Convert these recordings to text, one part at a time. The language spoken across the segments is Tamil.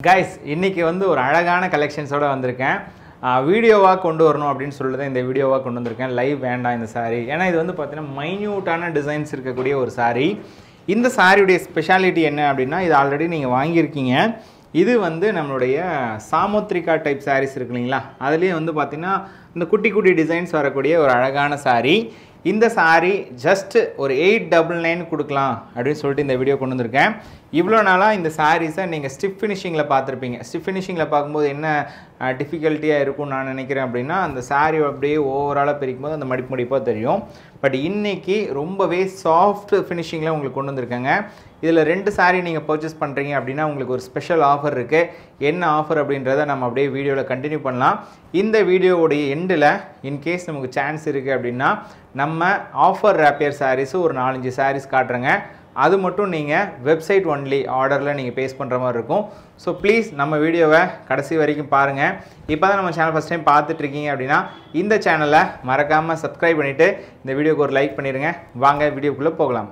கைஸ் இன்னைக்கு வந்து ஒரு அழகான கலெக்ஷன்ஸோட வந்திருக்கேன் வீடியோவாக கொண்டு வரணும் அப்படின்னு சொல்லிட்டு தான் இந்த வீடியோவாக கொண்டு வந்திருக்கேன் லைவ் வேண்டாம் இந்த saree ஏன்னா இது வந்து பார்த்தீங்கன்னா மைன்யூட்டான டிசைன்ஸ் இருக்கக்கூடிய ஒரு saree இந்த சாரியுடைய ஸ்பெஷாலிட்டி என்ன அப்படின்னா இது ஆல்ரெடி நீங்கள் வாங்கியிருக்கீங்க இது வந்து நம்மளுடைய சாமுத்ரிகா டைப் sarees இருக்கு இல்லைங்களா அதுலேயே வந்து பார்த்தீங்கன்னா இந்த குட்டி குட்டி டிசைன்ஸ் வரக்கூடிய ஒரு அழகான saree இந்த saree ஜஸ்ட் ஒரு எயிட் டபுள் நைன் கொடுக்கலாம் அப்படின்னு சொல்லிட்டு இந்த வீடியோ கொண்டு வந்திருக்கேன் இவ்வளோ நாளாக இந்த சாரீஸை நீங்கள் ஸ்டிஃப் ஃபினிஷிங்கில் பார்த்துருப்பீங்க ஸ்டிஃப் ஃபினிஷிங்கில் பார்க்கும்போது என்ன டிஃபிகல்ட்டியாக இருக்கும்னு நான் நினைக்கிறேன் அப்படின்னா அந்த saree அப்படியே ஓவராலாக பிரிக்கும் போது அந்த மடிப்பு மடிப்பாக தெரியும் பட் இன்னைக்கு ரொம்பவே சாஃப்ட் ஃபினிஷிங்கில் உங்களுக்கு கொண்டு வந்திருக்கேங்க இதில் ரெண்டு saree நீங்கள் பர்ச்சேஸ் பண்ணுறீங்க அப்படின்னா உங்களுக்கு ஒரு ஸ்பெஷல் ஆஃபர் இருக்குது என்ன ஆஃபர் அப்படின்றத நம்ம அப்படியே வீடியோவில் கண்டினியூ பண்ணலாம் இந்த வீடியோவுடைய எண்டில் இன்கேஸ் நமக்கு சான்ஸ் இருக்குது அப்படின்னா நம்ம ஆஃபர் ரேப்பியர் சாரீஸு ஒரு நாலஞ்சு சாரீஸ் காட்டுறேங்க அது மட்டும் நீங்கள் வெப்சைட் ஒன்லி ஆர்டரில் நீங்கள் பேஸ் பண்ணுற மாதிரி இருக்கும் ஸோ ப்ளீஸ் நம்ம வீடியோவை கடைசி வரைக்கும் பாருங்கள் இப்போ தான் நம்ம சேனல் ஃபஸ்ட் டைம் பார்த்துட்ருக்கீங்க அப்படின்னா இந்த சேனலை மறக்காமல் சப்ஸ்கிரைப் பண்ணிவிட்டு இந்த வீடியோக்கு ஒரு லைக் பண்ணிடுங்க வாங்க வீடியோக்குள்ளே போகலாம்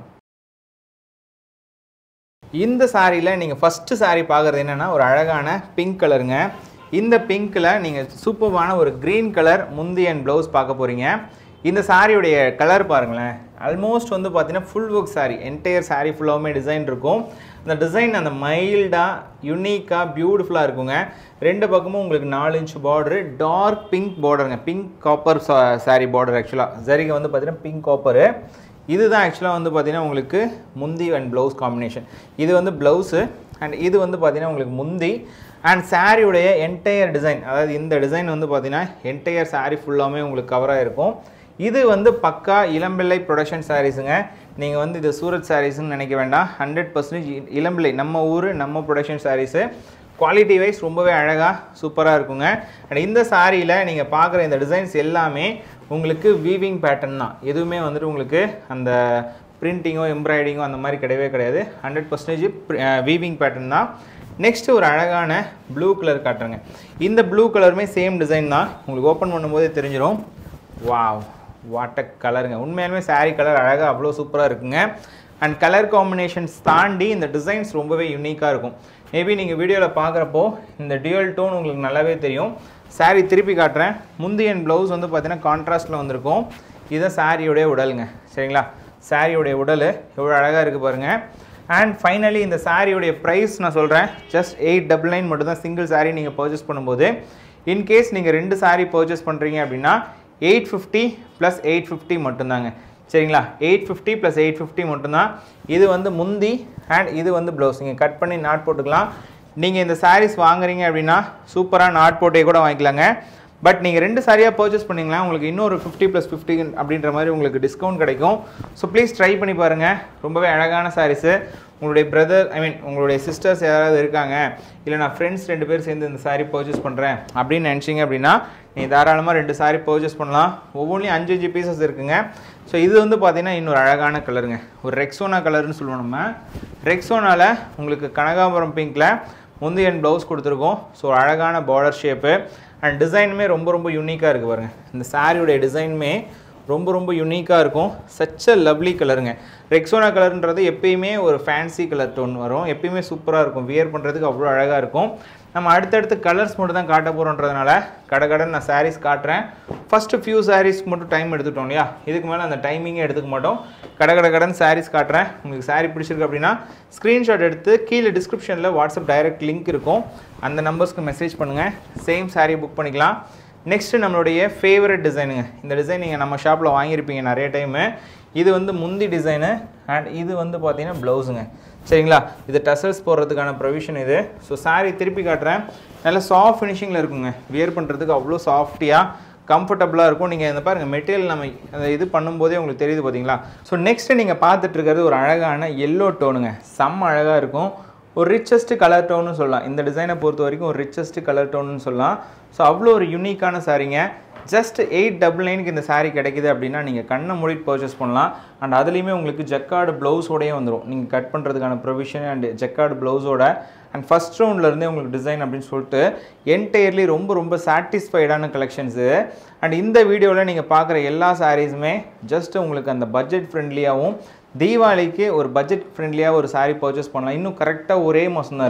இந்த சாரியில் நீங்கள் ஃபஸ்ட்டு saree பார்க்குறது என்னென்னா ஒரு அழகான பிங்க் கலருங்க இந்த பிங்க்கில் நீங்கள் சூப்பர்வான ஒரு க்ரீன் கலர் முந்தி அண்ட் ப்ளவுஸ் பார்க்க போகிறீங்க இந்த சாரியுடைய கலர் பாருங்களேன் ஆல்மோஸ்ட் வந்து பார்த்தீங்கன்னா full work saree entire saree ஃபுல்லாகவுமே டிசைன் இருக்கும் அந்த டிசைன் அந்த மைல்டாக யுனிக்காக பியூட்டிஃபுல்லாக இருக்குங்க ரெண்டு பக்கமும் உங்களுக்கு நாலு இன்ச் பார்டரு டார்க் பிங்க் பார்டருங்க பிங்க் காப்பர் saree பார்டர் ஆக்சுவலாக சரிங்க வந்து பார்த்தீங்கன்னா பிங்க் காப்பரு இதுதான் ஆக்சுவலாக வந்து பார்த்தீங்கன்னா உங்களுக்கு முந்தி அண்ட் ப்ளவுஸ் காம்பினேஷன் இது வந்து ப்ளவுஸு அண்ட் இது வந்து பார்த்தீங்கன்னா உங்களுக்கு முந்தி அண்ட் சாரியுடைய என்டையர் டிசைன் அதாவது இந்த டிசைன் வந்து பார்த்தீங்கன்னா என்டையர் saree ஃபுல்லாமே உங்களுக்கு கவராக இருக்கும் இது வந்து பக்கா இளம்பிள்ளை ப்ரொடக்ஷன் சாரீஸுங்க நீங்கள் வந்து இது சூரத் சாரீஸ்னு நினைக்க வேண்டாம் ஹண்ட்ரட் பர்சன்டேஜ் இளம்பிள்ளை நம்ம ஊர் நம்ம ப்ரொடக்ஷன் சாரீஸு குவாலிட்டி வைஸ் ரொம்பவே அழகாக சூப்பராக இருக்குங்க அண்ட் இந்த சாரியில் நீங்கள் பார்க்குற இந்த டிசைன்ஸ் எல்லாமே உங்களுக்கு வீவிங் பேட்டர்ன் தான் எதுவுமே வந்துட்டு உங்களுக்கு அந்த பிரிண்டிங்கோ எம்ப்ராய்டிங்கோ அந்த மாதிரி கிடையவே கிடையாது ஹண்ட்ரட் பர்சன்டேஜ் வீவிங் பேட்டர்ன் தான் நெக்ஸ்ட்டு ஒரு அழகான ப்ளூ கலர் காட்டுறேங்க இந்த ப்ளூ கலருமே சேம் டிசைன் தான் உங்களுக்கு ஓப்பன் பண்ணும்போதே தெரிஞ்சிடும் வாவ் வாட்ட கலருங்க உண்மையாலுமே saree கலர் அழகாக அவ்வளோ சூப்பராக இருக்குங்க அண்ட் கலர் காம்பினேஷன்ஸ் தாண்டி இந்த டிசைன்ஸ் ரொம்பவே யூனிக்காக இருக்கும் மேபி நீங்கள் வீடியோவில் பார்க்குறப்போ இந்த டியூவல் டோன் உங்களுக்கு நல்லாவே தெரியும் saree திருப்பி காட்டுறேன் முந்தைய ப்ளவுஸ் வந்து பார்த்தீங்கன்னா கான்ட்ராஸ்ட்டில் வந்திருக்கும் இதுதான் சாரியோடைய உடலுங்க சரிங்களா சாரியோடைய உடல் எவ்வளோ அழகாக இருக்குது பாருங்கள் அண்ட் ஃபைனலி இந்த சாரியோடைய ப்ரைஸ் நான் சொல்கிறேன் ஜஸ்ட் எயிட் டபுள் நைன் மட்டும் தான் சிங்கிள் saree நீங்கள் பர்ச்சேஸ் பண்ணும்போது இன்கேஸ் நீங்கள் ரெண்டு saree பர்ச்சேஸ் பண்ணுறீங்க அப்படின்னா eight fifty plus eight fifty மட்டும்தாங்க சரிங்களா eight fifty plus eight fifty மட்டும்தான் இது வந்து முந்தி அண்ட் இது வந்து ப்ளவுஸ் நீங்கள் கட் பண்ணி நாட் போட்டுக்கலாம் நீங்கள் இந்த sarees வாங்குறீங்க அப்படின்னா சூப்பராக நாட் போட்டே கூட வாங்கிக்கலாங்க பட் நீங்கள் ரெண்டு சாரியாக பர்ச்சேஸ் பண்ணிங்களா உங்களுக்கு இன்னொரு ஃபிஃப்டி ப்ளஸ் ஃபிஃப்டி அப்படின்ற மாதிரி உங்களுக்கு டிஸ்கவுண்ட் கிடைக்கும் ஸோ ப்ளீஸ் ட்ரை பண்ணி பாருங்கள் ரொம்பவே அழகான சாரீஸு உங்களுடைய பிரதர் ஐ மீன் உங்களுடைய சிஸ்டர்ஸ் யாராவது இருக்காங்க இல்லை நான் ஃப்ரெண்ட்ஸ் ரெண்டு பேர் சேர்ந்து இந்த saree பர்ச்சேஸ் பண்ணுறேன் அப்படின்னு நினச்சிங்க அப்படின்னா நீங்கள் தாராளமாக ரெண்டு saree பர்ச்சேஸ் பண்ணலாம் ஒவ்வொன்றிலையும் அஞ்சு அஞ்சு பீசஸ் இருக்குங்க ஸோ இது வந்து பார்த்தீங்கன்னா இன்னொரு அழகான கலருங்க ஒரு ரெக்ஸோனா கலர்னு சொல்லுவோம் நம்ம ரெக்ஸோனாவில் உங்களுக்கு கனகாபுரம் பிங்க்கில் முந்தையன் ப்ளவுஸ் கொடுத்துருக்கோம் ஸோ அழகான பார்டர் ஷேப்பு அண்ட் டிசைனுமே ரொம்ப ரொம்ப யூனிக்காக இருக்குது பாருங்கள் இந்த சாரியுடைய டிசைனுமே ரொம்ப ரொம்ப யூனிக்காக இருக்கும் சச் அ லவ்லி கலருங்க ரெக்ஸோனா கலர்ன்றது எப்பயுமே ஒரு ஃபேன்சி கலர் டோன் வரும் எப்பயுமே சூப்பராக இருக்கும் வியர் பண்ணுறதுக்கு அவ்வளோ அழகாக இருக்கும் நம்ம அடுத்தடுத்து கலர்ஸ் மட்டும் தான் காட்ட போகிறோன்றதுனால கடகடன் நான் சாரீஸ் காட்டுறேன் ஃபஸ்ட்டு ஃபியூ சாரீஸ் மட்டும் டைம் எடுத்துட்டோம் இல்லையா இதுக்கு மேலே அந்த டைமிங்கே எடுத்துக்க மாட்டோம் கடகட கடன் சாரீஸ் காட்டுறேன் உங்களுக்கு saree பிடிச்சிருக்கு அப்படின்னா ஸ்க்ரீன்ஷாட் எடுத்து கீழே டிஸ்கிரிப்ஷனில் வாட்ஸ்அப் டைரக்ட் லிங்க் இருக்கும் அந்த நம்பர்ஸ்க்கு மெசேஜ் பண்ணுங்கள் சேம் saree புக் பண்ணிக்கலாம் நெக்ஸ்ட்டு நம்மளுடைய ஃபேவரட் டிசைனுங்க இந்த டிசைன் நீங்கள் நம்ம ஷாப்பில் வாங்கியிருப்பீங்க நிறைய டைமு இது வந்து முந்தி டிசைனு அண்ட் இது வந்து பார்த்தீங்கன்னா ப்ளவுஸுங்க சரிங்களா இது டசல்ஸ் போடுறதுக்கான ப்ரொவிஷன் இது ஸோ saree திருப்பி காட்டுறேன் நல்லா சாஃப்ட் ஃபினிஷிங்கில் இருக்குங்க வியர் பண்ணுறதுக்கு அவ்வளோ சாஃப்டியாக கம்ஃபர்டபுளாக இருக்கும் நீங்கள் இந்த பாருங்கள் மெட்டீரியல் நம்ம அந்த இது பண்ணும்போதே உங்களுக்கு தெரியுது பார்த்தீங்களா ஸோ நெக்ஸ்ட்டு நீங்கள் பார்த்துட்டு இருக்கிறது ஒரு அழகான எல்லோ டோனுங்க செம்ம அழகாக இருக்கும் ஒரு ரிச்சஸ்ட் கலர் டோன்னு சொல்லலாம் இந்த டிசைனை பொறுத்த வரைக்கும் ஒரு ரிச்சஸ்ட் கலர் டோன்னு சொல்லலாம் ஸோ அவ்வளோ ஒரு யூனிக்கான சாரீங்க ஜஸ்ட் எயிட் டபுள் நைனுக்கு இந்த saree கிடைக்குது அப்படின்னா நீங்கள் கண்ணை மூடிட்டு பர்ச்சேஸ் பண்ணலாம் அண்ட் அதுலேயுமே உங்களுக்கு ஜக்கார்டு ப்ளவுஸோடயே வந்துடும் நீங்கள் கட் பண்ணுறதுக்கான ப்ரொவிஷன் அண்ட் ஜக்கார்டு ப்ளவுஸோட அண்ட் ஃபஸ்ட் ரவுண்ட்லேருந்தே உங்களுக்கு டிசைன் அப்படின்னு சொல்லிட்டு என்டையர்லி ரொம்ப ரொம்ப சாட்டிஸ்ஃபைடான கலெக்ஷன்ஸு அண்ட் இந்த வீடியோவில் நீங்கள் பார்க்குற எல்லா சாரீஸுமே ஜஸ்ட் உங்களுக்கு அந்த பட்ஜெட் ஃப்ரெண்ட்லியாகவும் தீபாவளிக்கு ஒரு பட்ஜெட் ஃப்ரெண்ட்லியாக ஒரு saree பர்ச்சேஸ் பண்ணலாம் இன்னும் கரெக்டாக ஒரே மாதம் தான் இருக்குது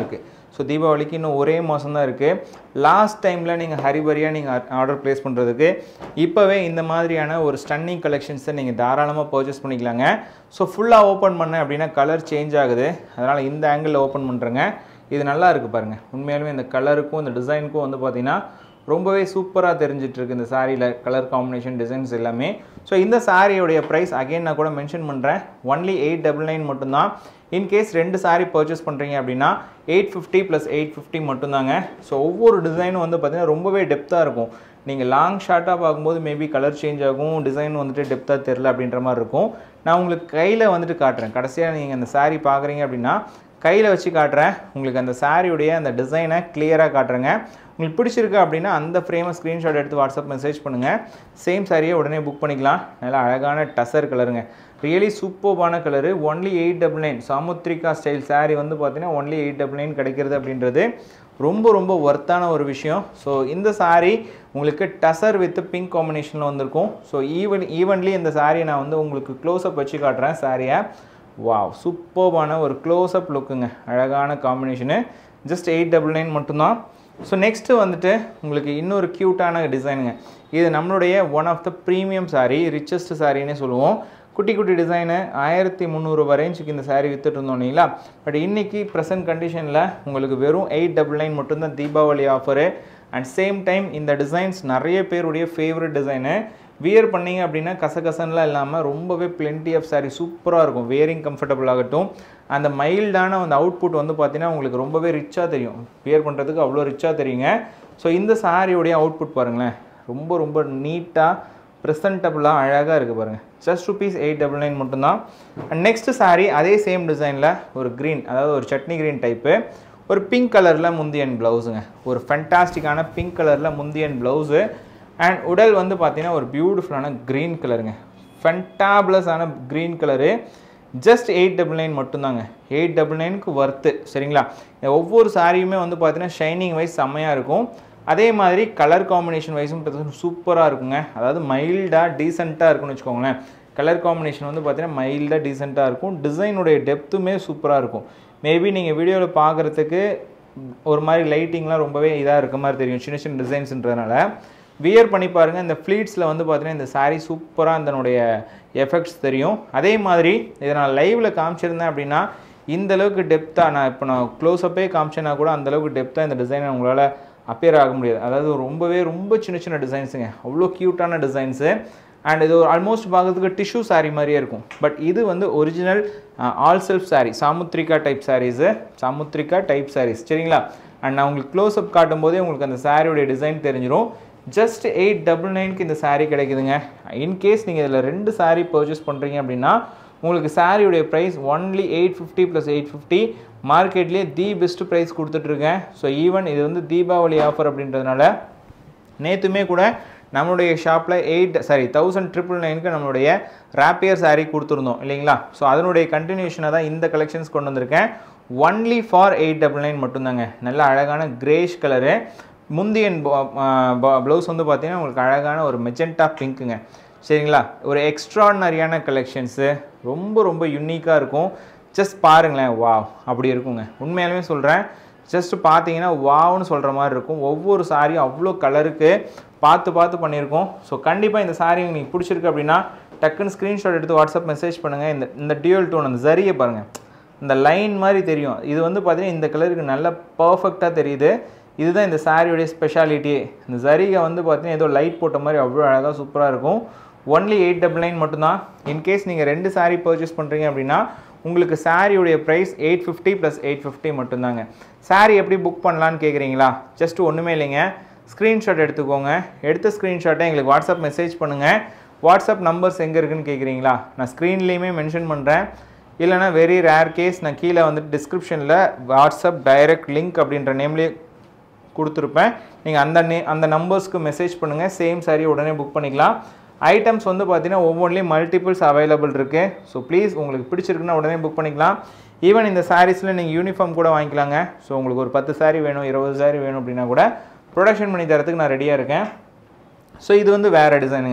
ஸோ தீபாவளிக்கு இன்னும் ஒரே மாதம் தான் இருக்குது லாஸ்ட் டைமில் நீங்கள் ஹரிபரியாக நீங்கள் ஆர்டர் ப்ளேஸ் பண்ணுறதுக்கு இப்போவே இந்த மாதிரியான ஒரு ஸ்டன்னிங் கலெக்ஷன்ஸை நீங்கள் தாராளமாக பர்ச்சேஸ் பண்ணிக்கலாங்க ஸோ ஃபுல்லாக ஓப்பன் பண்ணேன் அப்படின்னா கலர் சேஞ்ச் ஆகுது அதனால் இந்த ஆங்கிளில் ஓப்பன் பண்ணுறேங்க இது நல்லா இருக்குது பாருங்கள் உண்மையாலுமே இந்த கலருக்கும் இந்த டிசைனுக்கும் வந்து பார்த்தீங்கன்னா ரொம்பவே சூப்பராக தெரிஞ்சிட்டு இருக்கு இந்த சாரியில் கலர் காம்பினேஷன் டிசைன்ஸ் எல்லாமே ஸோ இந்த சாரியோடைய ப்ரைஸ் அகைன் நான் கூட மென்ஷன் பண்ணுறேன் ஒன்லி எயிட் டபுள் நைன் மட்டும்தான் இன்கேஸ் ரெண்டு சாரி பர்ச்சேஸ் பண்ணுறீங்க அப்படின்னா eight fifty plus eight fifty மட்டும்தாங்க ஸோ ஒவ்வொரு டிசைனும் வந்து பார்த்தீங்கன்னா ரொம்பவே டெப்த்தாக இருக்கும் நீங்கள் லாங் ஷார்ட்டாக பார்க்கும்போது மேபி கலர் சேஞ்ச் ஆகும் டிசைன் வந்துட்டு டெப்த்தாக தெரில அப்படின்ற மாதிரி இருக்கும் நான் உங்களுக்கு கையில் வந்துட்டு காட்டுறேன் கடைசியாக நீங்கள் அந்த saree பார்க்குறீங்க அப்படின்னா கையில் வச்சு காட்டுறேன் உங்களுக்கு அந்த சாரியுடைய அந்த டிசைனை கிளியராக காட்டுறேங்க உங்களுக்கு பிடிச்சிருக்கு அப்படின்னா அந்த ஃப்ரேமை ஸ்க்ரீன்ஷாட் எடுத்து வாட்ஸ்அப் மெசேஜ் பண்ணுங்கள் சேம் சாரியை உடனே புக் பண்ணிக்கலாம் நல்லா அழகான டசர் கலருங்க ரியலி சூப்பர்பான colour only eight double nine Samudrika style saree வந்து பார்த்தீங்கன்னா ஒன்லி எயிட் டபுள் நைன் கிடைக்கிறது அப்படின்றது ரொம்ப ரொம்ப ஒர்த்தான ஒரு விஷயம் ஸோ இந்த saree உங்களுக்கு டசர் வித் பிங்க் காம்பினேஷனில் வந்திருக்கும் ஸோ ஈவன் ஈவன்லி இந்த சாரியை நான் வந்து உங்களுக்கு க்ளோஸ்அப் வச்சு காட்டுறேன் சாரியை வாவ் சூப்பர்பான ஒரு க்ளோஸ்அப் லுக்குங்க அழகான combination just eight double nine மட்டும்தான் ஸோ நெக்ஸ்ட்டு வந்துட்டு உங்களுக்கு இன்னொரு க்யூட்டான டிசைனுங்க இது நம்மளுடைய one of the premium saree richest சாரின்னே சொல்லுவோம் குட்டி குட்டி டிசைனு ஆயிரத்தி முந்நூறுபா ரேஞ்சுக்கு இந்த saree வித்துட்டு இருந்தோம் இல்லைங்களா பட் இன்னைக்கு ப்ரெசன்ட் கண்டிஷனில் உங்களுக்கு வெறும் எயிட் டபுள் நைன் மட்டும்தான் Deepavali offer and same time இந்த டிசைன்ஸ் நிறைய பேருடைய ஃபேவரட் டிசைனு வியர் பண்ணீங்க அப்படின்னா கசகசன்லாம் இல்லாமல் ரொம்பவே பிளென்டி ஆஃப் saree சூப்பராக இருக்கும் வேரிங் கம்ஃபர்டபுள் ஆகட்டும் அந்த மைல்டான அந்த அவுட்புட் வந்து பார்த்தீங்கன்னா உங்களுக்கு ரொம்பவே ரிச்சாக தெரியும் வியர் பண்ணுறதுக்கு அவ்வளோ ரிச்சாக தெரியுங்க ஸோ இந்த சாரியோடைய அவுட்புட் பாருங்களேன் ரொம்ப ரொம்ப நீட்டாக ப்ரெசன்டபுளாக அழகாக இருக்குது பாருங்கள் just rupees eight double nine மட்டும்தான் அண்ட் நெக்ஸ்ட் saree அதே சேம் டிசைனில் ஒரு க்ரீன் அதாவது ஒரு சட்னி க்ரீன் டைப்பு ஒரு பிங்க் கலரில் முந்தியன் ப்ளவுஸுங்க ஒரு ஃபென்டாஸ்டிக்கான பிங்க் கலரில் முந்தியன் ப்ளவுஸு அண்ட் உடல் வந்து பார்த்தீங்கன்னா ஒரு பியூட்டிஃபுல்லான க்ரீன் கலருங்க ஃபென்டாபிளஸான green colour just eight double nine மட்டும்தாங்க எயிட் டபுள் நைனுக்கு ஒர்த்து சரிங்களா இந்த ஒவ்வொரு சாரியுமே வந்து பார்த்தீங்கன்னா ஷைனிங் வைஸ் செம்மையாக இருக்கும் அதே மாதிரி கலர் காம்பினேஷன் வைஸும் சூப்பராக இருக்குங்க அதாவது மைல்டாக டீசெண்டாக இருக்கும்னு வச்சுக்கோங்களேன் கலர் காம்பினேஷன் வந்து பார்த்தீங்கன்னா மைல்டாக டீசெண்டாக இருக்கும் டிசைனுடைய டெப்த்துமே சூப்பராக இருக்கும் மேபி நீங்கள் வீடியோவில் பார்க்குறதுக்கு ஒரு மாதிரி லைட்டிங்லாம் ரொம்பவே இதாக இருக்க மாதிரி தெரியும் சின்ன சின்ன டிசைன்ஸ்ன்றதுனால வியர் பண்ணி பாருங்கள் இந்த ஃப்ளீட்ஸில் வந்து பார்த்தீங்கன்னா இந்த saree சூப்பராக இதனுடைய எஃபெக்ட்ஸ் தெரியும் அதே மாதிரி இதை நான் லைவில் காமிச்சிருந்தேன் அப்படின்னா இந்த அளவுக்கு டெப்த்தாக நான் இப்போ நான் க்ளோஸ்அப்பே காமிச்சேன்னா கூட அந்த அளவுக்கு டெப்த்தாக இந்த டிசைனை உங்களால் அப்பியர் ஆக முடியாது அதாவது ரொம்பவே ரொம்ப சின்ன சின்ன டிசைன்ஸுங்க அவ்வளோ க்யூட்டான டிசைன்ஸு அண்ட் இது ஆல்மோஸ்ட் பார்க்கறதுக்கு டிஷ்யூ saree மாதிரியே இருக்கும் பட் இது வந்து original all self saree Samudrika type sarees Samudrika type sarees சரிங்களா அண்ட் நான் உங்களுக்கு க்ளோஸ்அப் காட்டும் போதே உங்களுக்கு அந்த சாரியோடைய டிசைன் தெரிஞ்சிடும் ஜஸ்ட் எயிட் டபுள் நைனுக்கு இந்த saree கிடைக்குதுங்க இன்கேஸ் நீங்கள் இதில் ரெண்டு saree பர்ச்சேஸ் பண்ணுறீங்க அப்படின்னா உங்களுக்கு சாரியுடைய price only eight fifty plus eight fifty மார்க்கெட்லேயே தி பெஸ்ட் ப்ரைஸ் கொடுத்துட்ருக்கேன் ஸோ ஈவன் இது வந்து தீபாவளி ஆஃபர் அப்படின்றதுனால நேற்றுமே கூட நம்மளுடைய ஷாப்பில் எயிட் சாரி தௌசண்ட் ட்ரிபிள் நைனுக்கு நம்மளுடைய ராப்பியர் saree கொடுத்துருந்தோம் இல்லைங்களா ஸோ அதனுடைய கண்டினியூஷனாக தான் இந்த கலெக்ஷன்ஸ் கொண்டு வந்திருக்கேன் only for eight double nine மட்டும்தாங்க நல்ல அழகான கிரேஷ் கலரு முந்தியன் ப்ளவுஸ் வந்து பார்த்தீங்கன்னா உங்களுக்கு அழகான ஒரு மெஜெண்டா பிங்க்குங்க சரிங்களா ஒரு எக்ஸ்ட்ரானரியான கலெக்ஷன்ஸு ரொம்ப ரொம்ப யூனிக்காக இருக்கும் ஜஸ்ட் பாருங்களேன் வாவ் அப்படி இருக்குங்க உண்மையாலுமே சொல்கிறேன் ஜஸ்ட் பார்த்தீங்கன்னா வாவ்னு சொல்கிற மாதிரி இருக்கும் ஒவ்வொரு சாரியும் அவ்வளோ கலருக்கு பார்த்து பார்த்து பண்ணியிருக்கோம் ஸோ கண்டிப்பாக இந்த சாரி உங்களுக்கு பிடிச்சிருக்கு அப்படின்னா டக்குன்னு ஸ்க்ரீன்ஷாட் எடுத்து வாட்ஸ்அப் மெசேஜ் பண்ணுங்கள் இந்த இந்த டியூல் டோன் அந்த ஜரியை பாருங்கள் இந்த லைன் மாதிரி தெரியும் இது வந்து பார்த்தீங்கன்னா இந்த கலருக்கு நல்ல பர்ஃபெக்டாக தெரியுது இதுதான் இந்த சாரியோடைய ஸ்பெஷாலிட்டி இந்த ஜரிகை வந்து பார்த்தீங்கன்னா ஏதோ லைட் போட்ட மாதிரி அவ்வளோ அழகாக சூப்பராக இருக்கும் ஒன்லி எயிட் டபுள் நைன் மட்டும்தான் இன்கேஸ் நீங்கள் ரெண்டு saree பர்ச்சேஸ் பண்ணுறீங்க அப்படின்னா உங்களுக்கு சாரியுடைய price eight fifty plus eight fifty மட்டும்தாங்க saree எப்படி புக் பண்ணலான்னு கேட்குறீங்களா ஜஸ்ட் ஒன்றுமே இல்லைங்க ஸ்க்ரீன்ஷாட் எடுத்துக்கோங்க எடுத்த ஸ்க்ரீன்ஷாட்டை எங்களுக்கு வாட்ஸ்அப் மெசேஜ் பண்ணுங்கள் வாட்ஸ்அப் நம்பர்ஸ் எங்கே இருக்குன்னு கேட்குறீங்களா நான் ஸ்க்ரீன்லேயுமே மென்ஷன் பண்ணுறேன் இல்லைனா வெரி ரேர் கேஸ் நான் கீழே வந்துட்டு டிஸ்கிரிப்ஷனில் வாட்ஸ்அப் டைரக்ட் லிங்க் அப்படின்ற நேம்லேயே கொடுத்துருப்பேன் நீங்கள் அந்த நே அந்த நம்பர்ஸ்க்கு மெசேஜ் பண்ணுங்கள் சேம் saree உடனே புக் பண்ணிக்கலாம் ஐட்டம்ஸ் வந்து பார்த்தீங்கன்னா ஒவ்வொன்றிலையும் மல்டிபிள்ஸ் அவைலபிள் இருக்குது ஸோ ப்ளீஸ் உங்களுக்கு பிடிச்சிருக்குன்னா உடனே புக் பண்ணிக்கலாம் ஈவன் இந்த சாரீஸில் நீங்கள் யூனிஃபார்ம் கூட வாங்கிக்கலாங்க ஸோ உங்களுக்கு ஒரு பத்து saree வேணும் இருபது saree வேணும் அப்படின்னா கூட ப்ரொடக்ஷன் பண்ணி தரத்துக்கு நான் ரெடியாக இருக்கேன் ஸோ இது வந்து வேறு டிசைனுங்க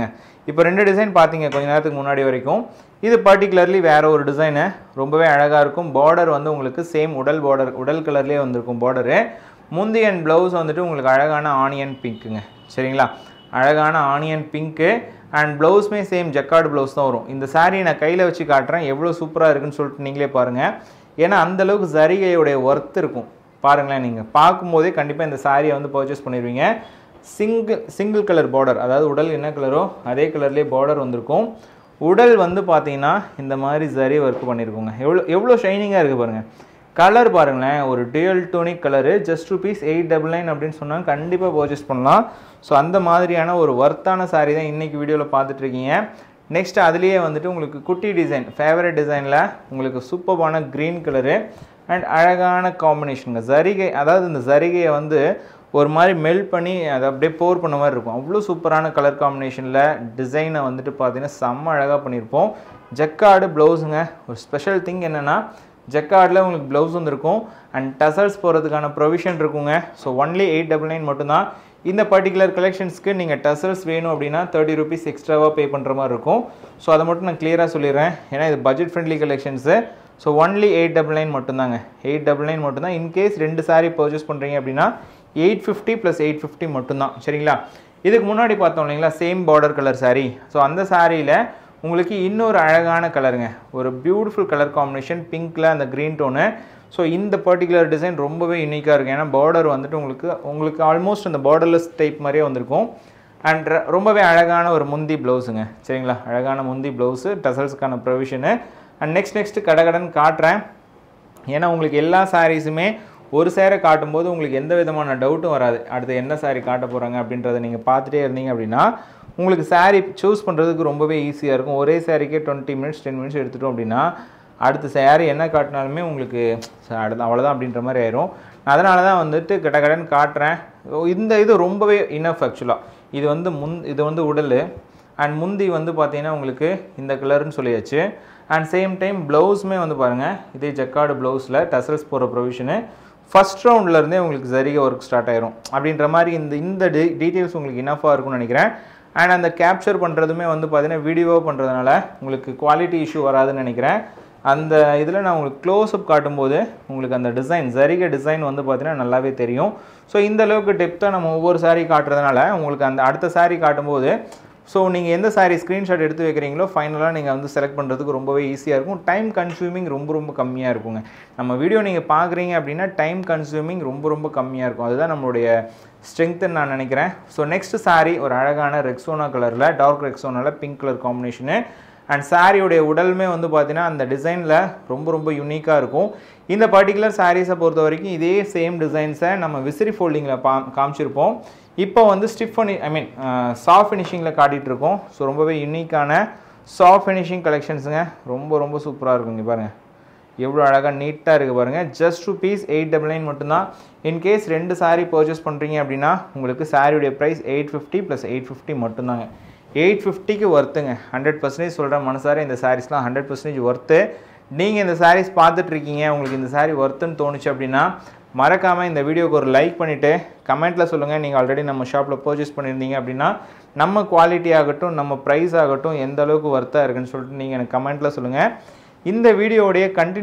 இப்போ ரெண்டு டிசைன் பார்த்தீங்க கொஞ்ச நேரத்துக்கு முன்னாடி வரைக்கும் இது பர்டிகுலர்லி வேறு ஒரு டிசைனு ரொம்பவே அழகாக இருக்கும் பார்டர் வந்து உங்களுக்கு சேம் உடல் பார்டர் உடல் கலர்லேயே வந்திருக்கும் பார்டரு முந்தி அண்ட் ப்ளவுஸ் வந்துட்டு உங்களுக்கு அழகான ஆனியன் பிங்க்குங்க சரிங்களா அழகான ஆனியன் பிங்க்கு அண்ட் ப்ளவுஸுமே சேம் ஜக்கார்டு ப்ளவுஸ் தான் வரும் இந்த saree நான் கையில் வச்சு காட்டுறேன் எவ்வளோ சூப்பராக இருக்குன்னு சொல்லிட்டு நீங்களே பாருங்கள் ஏன்னா அந்தளவுக்கு சரிகையுடைய ஒர்த் இருக்கும் பாருங்களேன் நீங்கள் பார்க்கும்போதே கண்டிப்பாக இந்த சாரியை வந்து பர்ச்சேஸ் பண்ணிடுவீங்க சிங்கிள் சிங்கிள் கலர் பார்டர் அதாவது உடல் என்ன கலரோ அதே கலர்லேயே பார்டர் வந்திருக்கும் உடல் வந்து பார்த்தீங்கன்னா இந்த மாதிரி சரி ஒர்க் பண்ணியிருக்கோங்க எவ்வளோ எவ்வளோ ஷைனிங்காக இருக்குது பாருங்கள் கலர் பாருங்களேன் ஒரு dual tonic colour just rupees eight double nine அப்படின்னு சொன்னால் கண்டிப்பாக பர்ச்சேஸ் பண்ணலாம் ஸோ அந்த மாதிரியான ஒரு ஒர்த்தான சாரீ தான் இன்றைக்கி வீடியோவில் பார்த்துட்ருக்கீங்க நெக்ஸ்ட் அதுலேயே வந்துட்டு உங்களுக்கு குட்டி டிசைன் ஃபேவரட் டிசைனில் உங்களுக்கு சூப்பர்பான க்ரீன் கலரு அண்ட் அழகான காம்பினேஷனுங்க ஜரிகை அதாவது இந்த ஜரிகையை வந்து ஒரு மாதிரி மெல்ட் பண்ணி அதை அப்படியே போர் பண்ண மாதிரி இருக்கும் அவ்வளோ சூப்பரான கலர் காம்பினேஷனில் டிசைனை வந்துட்டு பார்த்தீங்கன்னா செம்ம அழகாக பண்ணியிருப்போம் ஜக்கார்டு ப்ளவுஸுங்க ஒரு ஸ்பெஷல் திங் என்னென்னா ஜக்கார்டில் உங்களுக்கு ப்ளவுஸ் வந்துருக்கும் அண்ட் டசல்ஸ் போகிறதுக்கான ப்ரொவிஷன் இருக்குங்க so only eight double nine மட்டும்தான் இந்த பர்டிகுலர் கலெக்ஷன்ஸ்க்கு நீங்கள் டசல்ஸ் வேணும் அப்படின்னா தேர்ட்டி ருபீஸ் எக்ஸ்ட்ராவாக பே பண்ணுற மாதிரி இருக்கும் ஸோ அதை மட்டும் நான் கிளியராக சொல்லிடுறேன் ஏன்னா இது budget friendly collections so only eight double nine மட்டும்தாங்க எயிட் டபுள் நைன் மட்டும்தான் இன்கேஸ் ரெண்டு சாரீ பர்ச்சேஸ் பண்ணுறீங்க அப்படின்னா eight fifty plus eight fifty மட்டும்தான் சரிங்களா இதுக்கு முன்னாடி பார்த்தோம் இல்லைங்களா same border colour saree so அந்த சாரியில் உங்களுக்கு இன்னொரு அழகான கலருங்க ஒரு பியூட்டிஃபுல் கலர் காம்பினேஷன் பிங்க்கில் அந்த க்ரீன் டோனு ஸோ இந்த பர்டிகுலர் டிசைன் ரொம்பவே யூனிக்காக இருக்கும் ஏன்னா பார்டர் வந்துட்டு உங்களுக்கு உங்களுக்கு ஆல்மோஸ்ட் அந்த பார்டர்லெஸ் டைப் மாதிரியே வந்திருக்கும் அண்ட் ரொம்பவே அழகான ஒரு முந்தி ப்ளவுஸுங்க சரிங்களா அழகான முந்தி ப்ளவுஸு டசல்ஸ்க்கான ப்ரொவிஷனு அண்ட் நெக்ஸ்ட் நெக்ஸ்ட் கடகடன் காட்டுறேன் ஏன்னா உங்களுக்கு எல்லா சாரீஸுமே ஒரு சேரை காட்டும்போது உங்களுக்கு எந்த விதமான டவுட்டும் வராது அடுத்து என்ன saree காட்ட போகிறாங்க அப்படின்றத நீங்கள் பார்த்துட்டே இருந்தீங்க அப்படின்னா உங்களுக்கு saree சூஸ் பண்ணுறதுக்கு ரொம்பவே ஈஸியாக இருக்கும் ஒரே சாரிக்கே டுவெண்ட்டி மினிட்ஸ் டென் மினிட்ஸ் எடுத்துட்டோம் அப்படின்னா அடுத்த saree என்ன காட்டினாலுமே உங்களுக்கு ச- அடுத்து அவ்வளோதான் அப்படின்ற மாதிரி ஆயிரும் அதனால தான் வந்துட்டு கடகடன்னு காட்டுறேன் ஓ, இந்த இது ரொம்பவே இனஃப் ஆக்சுவலாக இது வந்து முன் இது வந்து உடல் அண்ட் முந்தி வந்து பார்த்தீங்கன்னா உங்களுக்கு இந்த கலர்னு சொல்லியாச்சு அண்ட் சேம் டைம் ப்ளவுஸுமே வந்து பாருங்கள் இதே ஜக்கார்டு ப்ளவுஸில் டசல்ஸ் போகிற ப்ரொவிஷனு ஃபஸ்ட் ரவுண்ட்லேருந்தே உங்களுக்கு சரிக ஒர்க் ஸ்டார்ட் ஆயிரும் அப்படின்ற மாதிரி இந்த இந்த டீ டீட்டெயில்ஸ் உங்களுக்கு இனஃபாக இருக்கும்னு நினைக்கிறேன் அண்ட் அந்த கேப்சர் பண்ணுறதுமே வந்து பார்த்தீங்கன்னா வீடியோ பண்ணுறதுனால உங்களுக்கு குவாலிட்டி இஷ்யூ வராதுன்னு நினைக்கிறேன் அந்த இதில் நான் உங்களுக்கு க்ளோஸ்அப் காட்டும்போது உங்களுக்கு அந்த டிசைன் சரிக டிசைன் வந்து பார்த்தீங்கன்னா நல்லாவே தெரியும் ஸோ இந்த அளவுக்கு டெப்த்தாக நம்ம ஒவ்வொரு saree காட்டுறதுனால உங்களுக்கு அந்த அடுத்த saree காட்டும்போது ஸோ நீங்கள் எந்த saree ஸ்க்ரீன்ஷாட் எடுத்து வைக்கிறீங்களோ ஃபைனலாக நீங்கள் வந்து செலக்ட் பண்ணுறதுக்கு ரொம்பவே ஈஸியாக இருக்கும் டைம் கன்சூமிங் ரொம்ப ரொம்ப கம்மியாக இருக்குங்க நம்ம வீடியோ நீங்கள் பார்க்குறீங்க அப்படின்னா டைம் கன்சூமிங் ரொம்ப ரொம்ப கம்மியாக இருக்கும் அதுதான் நம்மளுடைய ஸ்ட்ரென்த்துன்னு நான் நினைக்கிறேன் ஸோ நெக்ஸ்ட் saree ஒரு அழகான ரெக்ஸோனா கலரில் டார்க் ரெக்ஸோனாவில் பிங்க் கலர் காம்பினேஷனு அண்ட் சாரியுடைய உடலுமே வந்து பார்த்தீங்கன்னா அந்த டிசைனில் ரொம்ப ரொம்ப யூனிக்காக இருக்கும் இந்த பர்டிகுலர் சாரீஸை பொறுத்த வரைக்கும் இதே சேம் டிசைன்ஸை நம்ம விசிறி ஃபோல்டிங்கில் பா காமிச்சிருப்போம் இப்போ வந்து ஸ்டிஃப் பண்ணி ஐ மீன் சாஃப்ட் ஃபினிஷிங்கில் காட்டிகிட்டு இருக்கோம் ஸோ ரொம்பவே யூனிக்கான சாஃப்ட் ஃபினிஷிங் கலெக்ஷன்ஸுங்க ரொம்ப ரொம்ப சூப்பராக இருக்குங்க பாருங்கள் எவ்வளோ அழகாக நீட்டாக இருக்குது பாருங்கள் just rupees eight double nine மட்டும்தான் இன்கேஸ் ரெண்டு saree பர்ச்சேஸ் பண்ணுறீங்க அப்படின்னா உங்களுக்கு சாரியுடைய price eight fifty plus eight fifty மட்டும்தாங்க எயிட் ஃபிஃப்டிக்கு ஒர்த்துங்க ஹண்ட்ரட் பர்சன்டேஜ் சொல்கிறேன் மனசார இந்த சாரீஸ்லாம் ஹண்ட்ரட் பர்சன்டேஜ் ஒர்த்து நீங்கள் இந்த சாரீஸ் பார்த்துட்ருக்கீங்க உங்களுக்கு இந்த saree ஒர்த்துன்னு தோணுச்சு அப்படின்னா மறக்காமல் இந்த வீடியோக்கு ஒரு லைக் பண்ணிவிட்டு கமெண்ட்டில் சொல்லுங்கள் நீங்கள் ஆல்ரெடி நம்ம ஷாப்பில் பர்ச்சேஸ் பண்ணியிருந்தீங்க அப்படின்னா நம்ம குவாலிட்டி ஆகட்டும் நம்ம ப்ரைஸ் ஆகட்டும் எந்த அளவுக்கு ஒர்த்தாக இருக்குன்னு சொல்லிட்டு நீங்கள் எனக்கு கமெண்ட்டில் சொல்லுங்கள் இந்த வீடியோவுடைய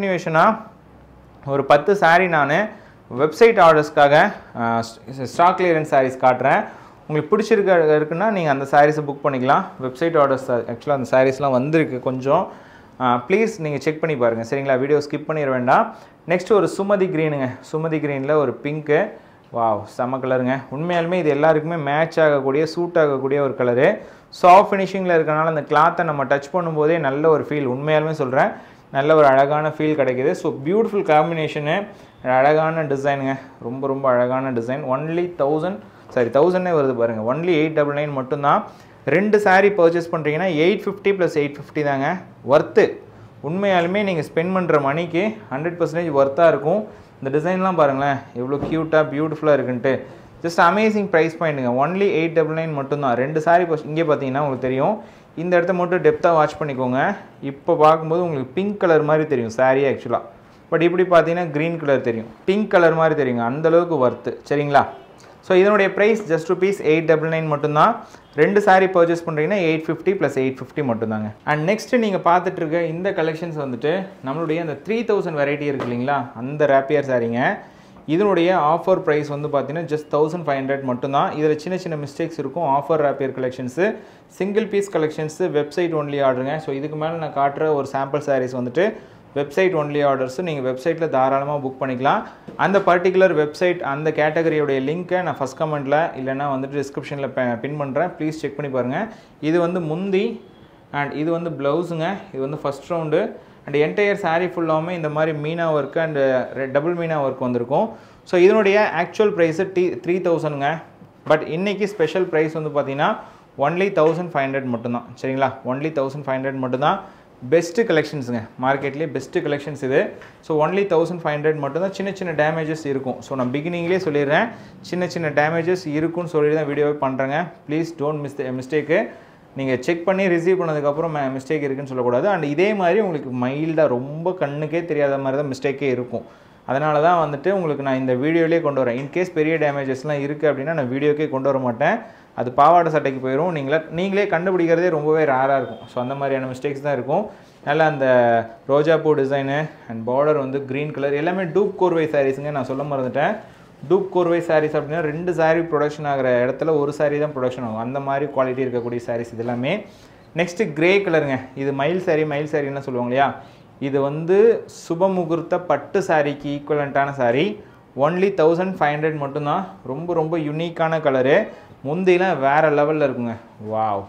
கண்டினியூஷனாக ஒரு பத்து saree நான் வெப்சைட் ஆர்டர்ஸ்க்காக ஸ்டாக் கிளியரன்ஸ் sarees காட்டுறேன் உங்களுக்கு பிடிச்சிருக்க இருக்குன்னா நீங்கள் அந்த சாரீஸை புக் பண்ணிக்கலாம் வெப்சைட் ஆர்டர்ஸ் ஆக்சுவலாக அந்த சாரீஸ்லாம் வந்திருக்கு கொஞ்சம் ப்ளீஸ் நீங்கள் செக் பண்ணி பாருங்கள் சரிங்களா வீடியோ ஸ்கிப் பண்ணிட வேண்டாம் நெக்ஸ்ட் ஒரு சுமதி க்ரீனுங்க சுமதி க்ரீனில் ஒரு பிங்க்கு வாவ் செம்ம கலருங்க உண்மையாலுமே இது எல்லாருக்குமே மேட்ச் ஆகக்கூடிய சூட் ஆகக்கூடிய ஒரு கலரு சாஃப்ட் ஃபினிஷிங்கில் இருக்கனால அந்த கிளாத்தை நம்ம டச் பண்ணும்போதே நல்ல ஒரு ஃபீல் உண்மையாலுமே சொல்கிறேன் நல்ல ஒரு அழகான ஃபீல் கிடைக்குது ஸோ பியூட்டிஃபுல் காம்பினேஷனு அழகான டிசைனுங்க ரொம்ப ரொம்ப அழகான டிசைன் ஒன்லி தௌசண்ட் சாரி தௌசண்டே வருது பாருங்கள் ஒன்லி எயிட் டபுள் நைன் மட்டும்தான் ரெண்டு saree பர்ச்சேஸ் பண்ணுறீங்கன்னா eight fifty plus eight fifty தாங்க ஒர்த்து உண்மையாலுமே நீங்கள் ஸ்பெண்ட் பண்ணுற மணிக்கு ஹண்ட்ரட் பர்சன்டேஜ் ஒர்த்தாக இருக்கும் இந்த டிசைன்லாம் பாருங்களேன் எவ்வளோ க்யூட்டாக பியூட்டிஃபுல்லாக இருக்குன்ட்டு ஜஸ்ட் அமேசிங் ப்ரைஸ் பாயிண்ட்டுங்க ஒன்லி எயிட் டபுள் நைன் மட்டும்தான் ரெண்டு saree பஸ் இங்கே பார்த்தீங்கன்னா உங்களுக்கு தெரியும் இந்த இடத்த மட்டும் டெப்த்தாக வாட்ச் பண்ணிக்கோங்க இப்போ பார்க்கும்போது உங்களுக்கு பிங்க் கலர் மாதிரி தெரியும் saree ஆக்சுவலாக பட் இப்படி பார்த்தீங்கன்னா க்ரீன் கலர் தெரியும் பிங்க் கலர் மாதிரி தெரியுங்க அந்த அளவுக்கு ஒர்த்து சரிங்களா ஸோ இதனுடைய price just rupees eight double nine மட்டும்தான் ரெண்டு saree பர்ச்சேஸ் பண்ணுறீங்கன்னா eight fifty plus eight fifty மட்டும்தாங்க அண்ட் நெக்ஸ்ட் நீங்கள் பார்த்துட்டு இருக்க இந்த கலெக்ஷன்ஸ் வந்துட்டு நம்மளுடைய அந்த த்ரீ தௌசண்ட் வெரைட்டி இருக்கு இல்லைங்களா அந்த ரேப்பியர் சாரீங்க இதனுடைய ஆஃபர் ப்ரைஸ் வந்து பார்த்தீங்கன்னா ஜஸ்ட் தௌசண்ட் ஃபைவ் ஹண்ட்ரட் மட்டும்தான் இதில் சின்ன சின்ன மிஸ்டேக்ஸ் இருக்கும் ஆஃபர் ரேப்பியர் collections single piece collections website only ஆர்டருங்க ஸோ இதுக்கு மேலே நான் காட்டுற ஒரு சாம்பிள் சாரீஸ் வந்துட்டு வெப்சைட் ஒன்லி ஆர்டர்ஸ் நீங்கள் வெப்சைட்டில் தாராளமாக புக் பண்ணிக்கலாம் அந்த பர்டிகுலர் வெப்சைட் அந்த கேட்டகரியோடைய லிங்க்கை நான் ஃபஸ்ட் கமெண்ட்டில் இல்லைனா வந்துட்டு டிஸ்கிரிப்ஷனில் பின் பண்ணுறேன் ப்ளீஸ் செக் பண்ணி பாருங்கள் இது வந்து முந்தி அண்ட் இது வந்து ப்ளவுஸுங்க இது வந்து first round and entire saree ஃபுல்லாமே இந்த மாதிரி meena work and double meena work வந்திருக்கும் ஸோ இதனுடைய ஆக்சுவல் ப்ரைஸு டி த்ரீ தௌசண்ட்ங்க பட் இன்னைக்கு ஸ்பெஷல் ப்ரைஸ் வந்து பார்த்தீங்கன்னா ஒன்லி தௌசண்ட் ஃபைவ் ஹண்ட்ரட் மட்டும்தான் சரிங்களா ஒன்லி தௌசண்ட் ஃபைவ் ஹண்ட்ரட் மட்டும்தான் பெஸ்ட்டு கலெக்ஷன்ஸுங்க மார்க்கெட்லேயே பெஸ்ட்டு கலெக்ஷன்ஸ் இது so only thousand five hundred மட்டும்தான் சின்ன சின்ன டேமேஜஸ் இருக்கும் ஸோ நான் பிகினிங்லேயே சொல்லிடுறேன் சின்ன சின்ன டேமேஜஸ் இருக்குன்னு சொல்லி தான் வீடியோவே பண்ணுறேங்க ப்ளீஸ் டோன்ட் மிஸ் மிஸ்டேக்கு நீங்கள் செக் பண்ணி ரிசீவ் பண்ணதுக்கப்புறம் மிஸ்டேக் இருக்குன்னு சொல்லக்கூடாது அண்ட் இதே மாதிரி உங்களுக்கு மைல்டாக ரொம்ப கண்ணுக்கே தெரியாத மாதிரி தான் மிஸ்டேக்கே இருக்கும் அதனால தான் வந்துட்டு உங்களுக்கு நான் இந்த வீடியோலேயே கொண்டு வரேன் இன்கேஸ் பெரிய டேமேஜஸ்லாம் இருக்குது அப்படின்னா நான் வீடியோக்கே கொண்டு வர மாட்டேன் அது பாவாடை சட்டைக்கு போயிடும் நீங்களே நீங்களே கண்டுபிடிக்கிறதே ரொம்பவே ரேராக இருக்கும் ஸோ அந்த மாதிரியான மிஸ்டேக்ஸ் தான் இருக்கும் நல்லா அந்த ரோஜாப்பூ டிசைனு அண்ட் பார்டர் வந்து க்ரீன் கலர் எல்லாமே டூப் கோர்வை சாரீஸுங்க நான் சொல்ல மறந்துட்டேன் டூப் கோர்வை சாரீஸ் அப்படின்னா ரெண்டு saree ப்ரொடக்ஷன் ஆகிற இடத்துல ஒரு saree தான் ப்ரொடக்ஷன் ஆகும் அந்த மாதிரி குவாலிட்டி இருக்கக்கூடிய சாரீஸ் இது எல்லாமே நெக்ஸ்ட்டு கிரே கலருங்க இது மயில் saree மயில் சாரின்னு சொல்லுவாங்க இல்லையா இது வந்து சுபமுகூர்த்த பட்டு சாரிக்கு ஈக்குவலண்ட்டான saree only thousand five hundred மட்டும்தான் ரொம்ப ரொம்ப யுனிக்கான கலரு முந்திலாம் வேறு லெவலில் இருக்குங்க wow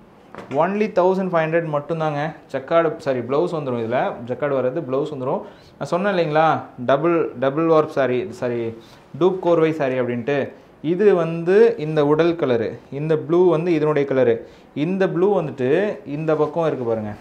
only thousand five hundred மட்டும்தாங்க ஜக்காடு சாரி ப்ளவுஸ் வந்துடும் இதில் ஜக்காடு வர்றது ப்ளவுஸ் வந்துடும் நான் சொன்னேன் இல்லைங்களா double double warp sari sorry டூப் கோர்வை சாரி அப்படின்ட்டு இது வந்து இந்த உடல் கலரு இந்த ப்ளூ வந்து இதனுடைய கலரு இந்த ப்ளூ வந்துட்டு இந்த பக்கம் இருக்குது பாருங்கள்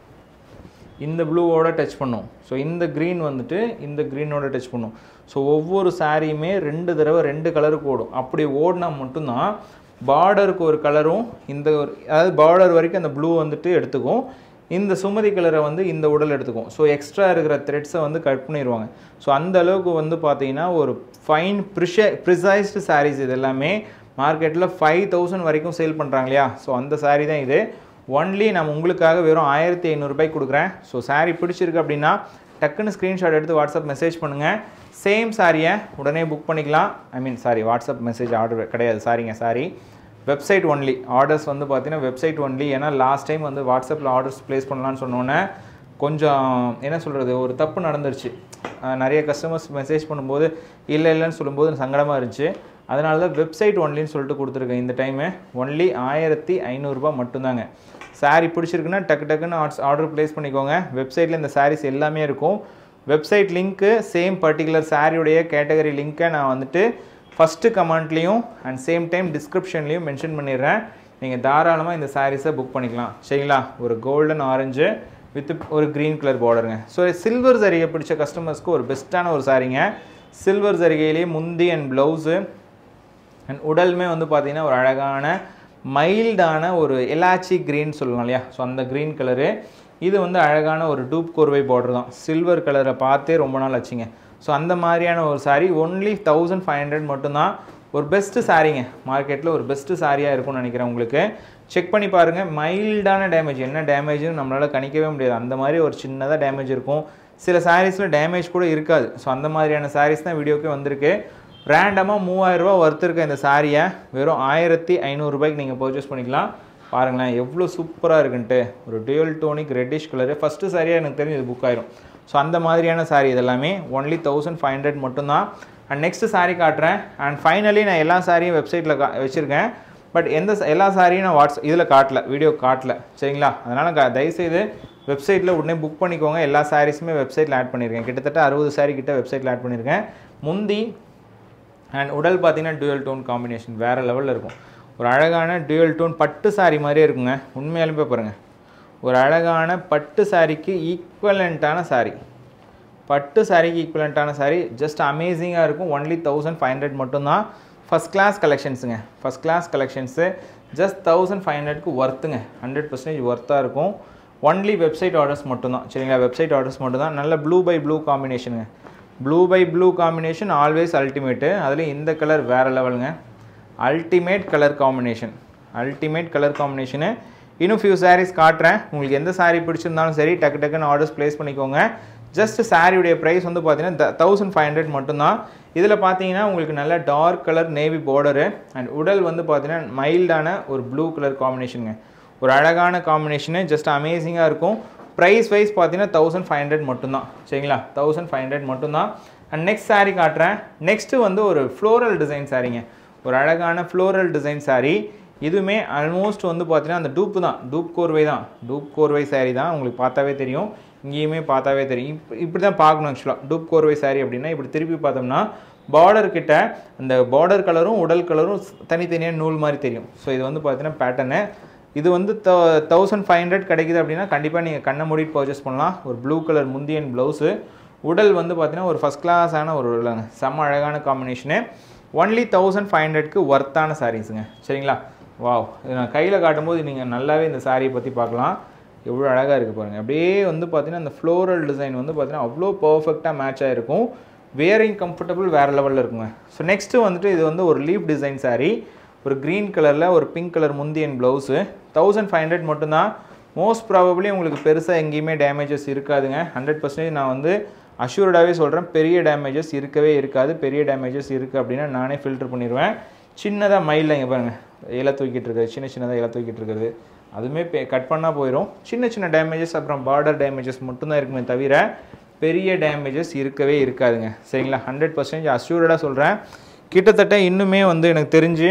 இந்த ப்ளூவோட டச் பண்ணும் ஸோ இந்த க்ரீன் வந்துட்டு இந்த க்ரீனோட டச் பண்ணும் ஸோ ஒவ்வொரு சாரியுமே ரெண்டு தடவை ரெண்டு கலருக்கு ஓடும் அப்படி ஓடினா மட்டும்தான் பார்டருக்கு ஒரு கலரும் இந்த ஒரு அதாவது பார்டர் வரைக்கும் அந்த ப்ளூ வந்துட்டு எடுத்துக்கும் இந்த சுமதி கலரை வந்து இந்த உடல் எடுத்துக்கும் ஸோ எக்ஸ்ட்ரா இருக்கிற த்ரெட்ஸை வந்து கட் பண்ணிடுவாங்க ஸோ அந்த அளவுக்கு வந்து பார்த்தீங்கன்னா ஒரு ஃபைன் ப்ரிஷ ப்ரிசைஸ்டு சாரீஸ் இது எல்லாமே மார்க்கெட்டில் ஃபைவ் தௌசண்ட் வரைக்கும் சேல் பண்ணுறாங்க இல்லையா ஸோ அந்த saree தான் இது ஒன்லி நான் உங்களுக்காக வெறும் ஆயிரத்தி ஐநூறுரூபாய்க்கு கொடுக்குறேன் ஸோ saree பிடிச்சிருக்கு அப்படின்னா டக்குன்னு ஸ்க்ரீன்ஷாட் எடுத்து வாட்ஸ்அப் மெசேஜ் பண்ணுங்கள் சேம் சாரியை உடனே புக் பண்ணிக்கலாம் I mean sorry WhatsApp message order கிடையாது சாரிங்க சாரி வெப்சைட் ஒன்லி ஆர்டர்ஸ் வந்து பார்த்தீங்கன்னா வெப்சைட் ஒன்லி ஏன்னா லாஸ்ட் டைம் வந்து வாட்ஸ்அப்பில் ஆர்டர்ஸ் ப்ளேஸ் பண்ணலான்னு சொன்னோன்னே கொஞ்சம் என்ன சொல்கிறது ஒரு தப்பு நடந்துருச்சு அஹ் நிறைய கஸ்டமர்ஸ் மெசேஜ் பண்ணும்போது இல்லை இல்லைன்னு சொல்லும்போது சங்கடமாக இருந்துச்சு அதனால தான் வெப்சைட் ஒன்லின்னு சொல்லிட்டு கொடுத்துருக்கேன் இந்த டைமு ஒன்லி ஆயிரத்தி ஐநூறுரூபா மட்டும்தாங்க saree பிடிச்சிருக்குன்னா டக்கு டக்குன்னு ஆர்டர் ப்ளேஸ் பண்ணிக்கோங்க வெப்சைட்டில் இந்த sarees எல்லாமே இருக்கும் வெப்சைட் லிங்க்கு சேம் பர்டிகுலர் சாரியுடைய கேட்டகரி லிங்க்கை நான் வந்துட்டு ஃபஸ்ட்டு கமெண்ட்லேயும் அண்ட் சேம் டைம் டிஸ்கிரிப்ஷன்லேயும் மென்ஷன் பண்ணிடுறேன் நீங்கள் தாராளமாக இந்த சாரீஸை புக் பண்ணிக்கலாம் சரிங்களா ஒரு கோல்டன் ஆரஞ்சு வித் ஒரு க்ரீன் கலர் பார்டருங்க ஸோ சில்வர் சரிகை பிடிச்ச கஸ்டமர்ஸ்க்கு ஒரு பெஸ்ட்டான ஒரு சாரீங்க சில்வர் சரிகையிலேயே முந்தி அண்ட் ப்ளவுஸு அண்ட் உடலுமே வந்து பார்த்தீங்கன்னா ஒரு அழகான மைல்டான ஒரு எலாச்சி க்ரீன் சொல்லலாம் இல்லையா ஸோ அந்த க்ரீன் கலரு இது வந்து அழகான ஒரு டூப் கோர்வை பார்டர் தான் சில்வர் கலரை பார்த்தே ரொம்ப நாள் ஆச்சுங்க ஸோ அந்த மாதிரியான ஒரு saree only thousand five hundred மட்டும்தான் ஒரு பெஸ்ட்டு சாரீங்க மார்க்கெட்டில் ஒரு பெஸ்ட்டு சாரியாக இருக்கும்னு நினைக்கிறேன் உங்களுக்கு செக் பண்ணி பாருங்கள் மைல்டான டேமேஜ் என்ன டேமேஜ்னு நம்மளால் கணிக்கவே முடியாது அந்த மாதிரி ஒரு சின்னதாக டேமேஜ் இருக்கும் சில சாரீஸில் டேமேஜ் கூட இருக்காது ஸோ அந்த மாதிரியான சாரீஸ் தான் வீடியோக்கே வந்திருக்கு ரேண்டமாக மூவாயிரரூபா ஒர்த் இருக்க இந்த சாரியை வெறும் ஆயிரத்தி ஐநூறுரூபாய்க்கு நீங்கள் பர்ச்சேஸ் பண்ணிக்கலாம் பாருங்களேன் எவ்வளோ சூப்பராக இருக்குன்ட்டு ஒரு dual tonic reddish colour first சாரியாக எனக்கு தெரிஞ்சு இது புக் ஆயிரும் ஸோ அந்த மாதிரியான சாரி இதெல்லாமே ஒன்லி தௌசண்ட் ஃபைவ் ஹண்ட்ரட் மட்டும்தான் அண்ட் நெக்ஸ்ட் சாரி காட்டுறேன் அண்ட் ஃபைனலி நான் எல்லா சாரியும் வெப்சைட்டில் கா வச்சுருக்கேன் பட் எந்த ச- எல்லா சாரியும் நான் வாட்ஸ் இதில் காட்டல வீடியோ காட்டல சரிங்களா அதனால் க- தயவுசெய்து வெப்சைட்டில் உடனே புக் பண்ணிக்கோங்க எல்லா சாரீஸுமே வெப்சைட்டில் ஆட் பண்ணியிருக்கேன் கிட்டத்தட்ட அறுபது சாரி கிட்ட வெப்சைட்டில் ஆட் பண்ணியிருக்கேன் முந்தி அண்ட் உடல் பார்த்தீங்கன்னா dual டோன் காம்பினேஷன் வேறு லெவலில் இருக்கும் ஒரு அழகான dual டோன் பட்டு saree மாதிரியே இருக்குங்க உண்மையாலுமே பாருங்கள் ஒரு அழகான பட்டு சாரிக்கு ஈக்குவலண்ட்டான saree பட்டு சாரிக்கு ஈக்குவலண்ட்டான saree ஜஸ்ட் அமேசிங்காக இருக்கும் ஒன்லி தௌசண்ட் ஃபைவ் ஹண்ட்ரட் மட்டும்தான் ஃபஸ்ட் கிளாஸ் கலெக்ஷன்ஸுங்க first class collections just thousand five ஹண்ட்ரட்க்கு ஒர்த்துங்க ஹண்ட்ரட் பர்சன்டேஜ் ஒர்த்தாக இருக்கும் ஒன்லி வெப்சைட் ஆர்டர்ஸ் மட்டும்தான் சரிங்களா வெப்சைட் ஆர்டர்ஸ் மட்டும்தான் நல்ல ப்ளூ பை ப்ளூ காம்பினேஷனுங்க blue by blue combination always ultimate அதுலேயும் இந்த கலர் வேறு லெவலுங்க ultimate colour combination ultimate colour combination இன்னும் ஃபியூ sarees காட்டுறேன் உங்களுக்கு எந்த saree பிடிச்சிருந்தாலும் சரி டக்கு டக்குன்னு ஆர்டர்ஸ் ப்ளேஸ் பண்ணிக்கோங்க ஜஸ்ட் சாரியுடைய ப்ரைஸ் வந்து பார்த்தீங்கன்னா தௌசண்ட் ஃபைவ் ஹண்ட்ரட் மட்டும்தான் இதில் பார்த்தீங்கன்னா உங்களுக்கு நல்ல dark colour navy border and உடல் வந்து பார்த்தீங்கன்னா மைல்டான ஒரு ப்ளூ கலர் காம்பினேஷனுங்க ஒரு அழகான காம்பினேஷனு ஜஸ்ட் அமேசிங்காக இருக்கும் ப்ரைஸ் வைஸ் பார்த்தீங்கன்னா தௌசண்ட் ஃபைவ் ஹண்ட்ரட் மட்டும்தான் சரிங்களா தௌசண்ட் ஃபைவ் ஹண்ட்ரட் மட்டும்தான் அண்ட் நெக்ஸ்ட் saree காட்டுறேன் நெக்ஸ்ட்டு வந்து ஒரு ஃப்ளோரல் டிசைன் சாரீங்க ஒரு அழகான ஃப்ளோரல் டிசைன் saree இதுவுமே ஆல்மோஸ்ட் வந்து பார்த்தீங்கன்னா அந்த டூப்பு தான் டூப் கோர்வை தான் டூப் கோர்வை saree தான் உங்களுக்கு பார்த்தாவே தெரியும் இங்கேயுமே பார்த்தாவே தெரியும் இப் இப்படி தான் பார்க்கணும் ஆக்சுவலாக டூப் கோர்வை saree அப்படின்னா இப்படி திருப்பி பார்த்தோம்னா பார்டர் கிட்ட அந்த பார்டர் கலரும் உடல் கலரும் தனித்தனியாக நூல் மாதிரி தெரியும் ஸோ இது வந்து பார்த்தீங்கன்னா பேட்டர்னு இது வந்து தௌசண்ட் ஃபைவ் ஹண்ட்ரட் கிடைக்குது அப்படின்னா கண்டிப்பாக நீங்கள் கண்ணை மூடிட்டு பர்ச்சேஸ் பண்ணலாம் ஒரு ப்ளூ கலர் முந்தியன் ப்ளவுஸு உடல் வந்து பார்த்தீங்கன்னா ஒரு ஃபஸ்ட் கிளாஸான ஒரு உடலுங்க. செம்ம அழகான காம்பினேஷனு ஒன்லி தௌசண்ட் ஃபைவ் ஹண்ட்ரட்க்கு ஒர்த்தான சாரீஸுங்க சரிங்களா வாவ் இது நான் கையில் காட்டும்போது நீங்கள் நல்லாவே இந்த சாரியை பற்றி பார்க்கலாம் எவ்வளோ அழகாக இருக்குது பாருங்கள் அப்படியே வந்து பார்த்தீங்கன்னா அந்த ஃப்ளோரல் டிசைன் வந்து பார்த்தீங்கன்னா அவ்வளோ பர்ஃபெக்டாக மேட்ச் ஆகிருக்கும் வேரிங் கம்ஃபர்டபுள் வேறு லெவலில் இருக்குங்க ஸோ நெக்ஸ்ட்டு வந்துட்டு இது வந்து ஒரு லீஃப் டிசைன் saree ஒரு க்ரீன் கலரில் ஒரு பிங்க் கலர் முந்தியன் ப்ளவுஸு தௌசண்ட் ஃபைவ் ஹண்ட்ரட் மட்டும்தான் மோஸ்ட் ப்ராபப்ளி உங்களுக்கு பெருசாக எங்கேயுமே டேமேஜஸ் இருக்காதுங்க ஹண்ட்ரட் பர்சன்டேஜ் நான் வந்து அஷ்யூர்டாகவே சொல்கிறேன் பெரிய டேமேஜஸ் இருக்கவே இருக்காது பெரிய டேமேஜஸ் இருக்குது அப்படின்னா நானே ஃபில்டர் பண்ணிடுவேன் சின்னதாக மயிலில் இங்கே பாருங்கள் இலை தூக்கிட்டு இருக்கிறது சின்ன சின்னதாக இலை தூக்கிட்டு இருக்கிறது அதுவுமே கட் பண்ணால் போயிடும் சின்ன சின்ன டேமேஜஸ் அப்புறம் பார்டர் டேமேஜஸ் மட்டும்தான் இருக்குமே தவிர பெரிய டேமேஜஸ் இருக்கவே இருக்காதுங்க சரிங்களா ஹண்ட்ரட் பர்சன்டேஜ் அஷ்யூர்டாக சொல்கிறேன் கிட்டத்தட்ட இன்னுமே வந்து எனக்கு தெரிஞ்சு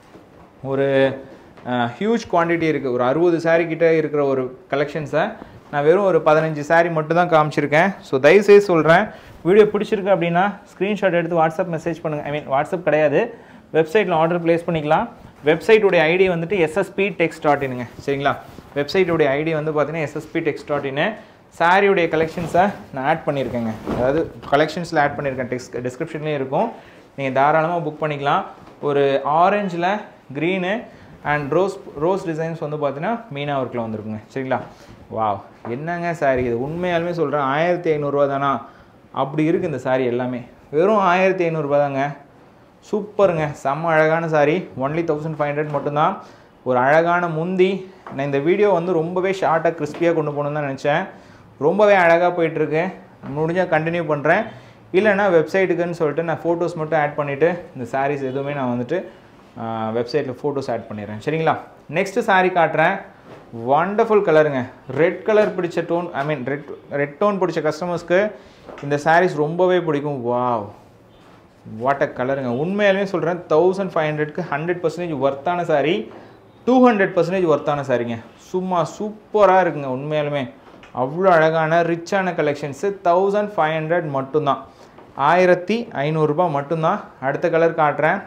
ஒரு ஹியூஜ் குவாண்டிட்டி இருக்குது ஒரு அறுபது saree கிட்ட இருக்கிற ஒரு கலெக்ஷன்ஸை நான் வெறும் ஒரு பதினஞ்சு saree மட்டும் தான் காமிச்சிருக்கேன் ஸோ தயவுசெய்து சொல்கிறேன் வீடியோ பிடிச்சிருக்கு அப்படின்னா ஸ்க்ரீன்ஷாட் எடுத்து வாட்ஸ்அப் மெசேஜ் பண்ணுங்கள் ஐ மீன் வாட்ஸ்அப் கிடையாது வெப்சைட்டில் ஆர்டர் ப்ளேஸ் பண்ணிக்கலாம் வெப்சைட்டுடைய ஐடி வந்துட்டு எஸ்எஸ்பி டெக்ஸ் டாட் இனுங்க சரிங்களா வெப்சைட்டுடைய ஐடி வந்து பார்த்தீங்கன்னா எஸ்எஸ்பி டெக்ஸ் டாட் இன்னு சாரியுடைய கலெக்ஷன்ஸை நான் ஆட் பண்ணியிருக்கேங்க அதாவது கலெக்ஷன்ஸில் ஆட் பண்ணியிருக்கேன் டெக்ஸ் டிஸ்கிரிப்ஷன்லேயும் இருக்கும் நீங்கள் தாராளமாக புக் பண்ணிக்கலாம் ஒரு ஆரஞ்சில் green and rose rose designs வந்து பார்த்தீங்கன்னா மீனா ஒர்க்கில் வந்திருக்குங்க சரிங்களா வாவ் என்னங்க சாரி இது உண்மையாலுமே சொல்கிறேன் ஆயிரத்தி ஐநூறுரூவா தானா அப்படி இருக்குது இந்த சாரி எல்லாமே வெறும் ஆயிரத்தி ஐநூறுரூபா தாங்க சூப்பருங்க செம்ம அழகான sari only thousand five hundred மட்டும்தான் ஒரு அழகான முந்தி நான் இந்த வீடியோ வந்து ரொம்பவே ஷார்ட்டாக கிறிஸ்பியாக கொண்டு போகணுன்னு தான் நினச்சேன் ரொம்பவே அழகாக போயிட்டுருக்கு முடிஞ்சால் கண்டினியூ பண்ணுறேன் இல்லைன்னா வெப்சைட்டுக்குன்னு சொல்லிட்டு நான் ஃபோட்டோஸ் மட்டும் ஆட் பண்ணிவிட்டு இந்த sarees எதுவுமே நான் வந்துட்டு வெப்சைட்டில் ஃபோட்டோஸ் ஆட் பண்ணிடுறேன் சரிங்களா நெக்ஸ்ட்டு saree காட்டுறேன் வண்டர்ஃபுல் கலருங்க ரெட் கலர் பிடிச்ச tone I mean red red tone பிடிச்ச கஸ்டமர்ஸ்க்கு இந்த sarees ரொம்பவே பிடிக்கும் வாவ் வாட் அ கலருங்க உண்மையாலுமே சொல்கிறேன் தௌசண்ட் ஃபைவ் ஹண்ட்ரட்க்கு ஹண்ட்ரட் பர்சன்டேஜ் ஒர்த்தான saree டூ ஹண்ட்ரட் பர்சன்டேஜ் ஒர்த்தான சாரிங்க சும்மா சூப்பராக இருக்குங்க உண்மையாலுமே அவ்வளோ அழகான ரிச்சான கலெக்ஷன்ஸு தௌசண்ட் ஃபைவ் ஹண்ட்ரட் மட்டும்தான் ஆயிரத்தி ஐநூறுரூபா மட்டும்தான் அடுத்த கலர் காட்டுறேன்